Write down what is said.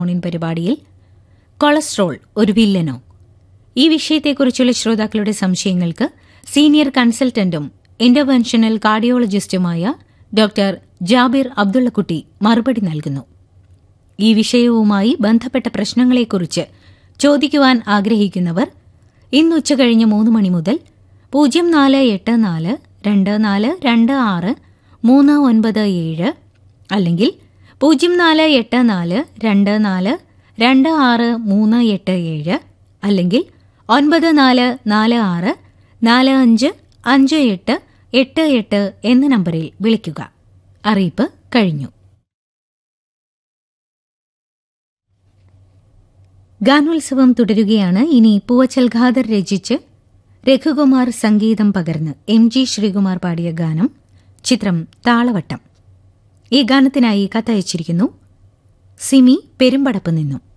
ഫോണിൻ പരിപാടിയിൽ കൊളസ്ട്രോൾ ഒരു വില്ലനോ ഈ വിഷയത്തെക്കുറിച്ചുള്ള ശ്രോതാക്കളുടെ സംശയങ്ങൾക്ക് സീനിയർ കൺസൾട്ടന്റും ഇന്റർവെൻഷണൽ കാർഡിയോളജിസ്റ്റുമായ ഡോക്ടർ ജാബിർ അബ്ദുള്ളക്കുട്ടി മറുപടി നൽകുന്നു ഈ വിഷയവുമായി ബന്ധപ്പെട്ട പ്രശ്നങ്ങളെക്കുറിച്ച് ചോദിക്കുവാൻ ആഗ്രഹിക്കുന്നവർ ഇന്ന് ഉച്ചകഴിഞ്ഞ് മൂന്ന് മണി മുതൽ പൂജ്യം നാല് എട്ട് നാല് രണ്ട് നാല് രണ്ട് ആറ് മൂന്ന് ഒൻപത് ഏഴ് അല്ലെങ്കിൽ പൂജ്യം നാല് എട്ട് നാല് രണ്ട് നാല് രണ്ട് ആറ് മൂന്ന് എട്ട് ഏഴ് അല്ലെങ്കിൽ ഒൻപത് നാല് നാല് ആറ് നാല് അഞ്ച് അഞ്ച് എട്ട് എട്ട് എട്ട് എന്ന നമ്പറിൽ വിളിക്കുക അറിയിപ്പ് കഴിഞ്ഞു ഗാനോത്സവം തുടരുകയാണ് ഇനി പൂവച്ചൽ ഖാദർ രചിച്ച് രഘുകുമാർ സംഗീതം പകർന്ന് എം ജി ശ്രീകുമാർ പാടിയ ഗാനം ചിത്രം താളവട്ടം ഈ ഗാനത്തിനായി കത്തയച്ചിരിക്കുന്നു സിമി പെരുമ്പടപ്പ് നിന്നും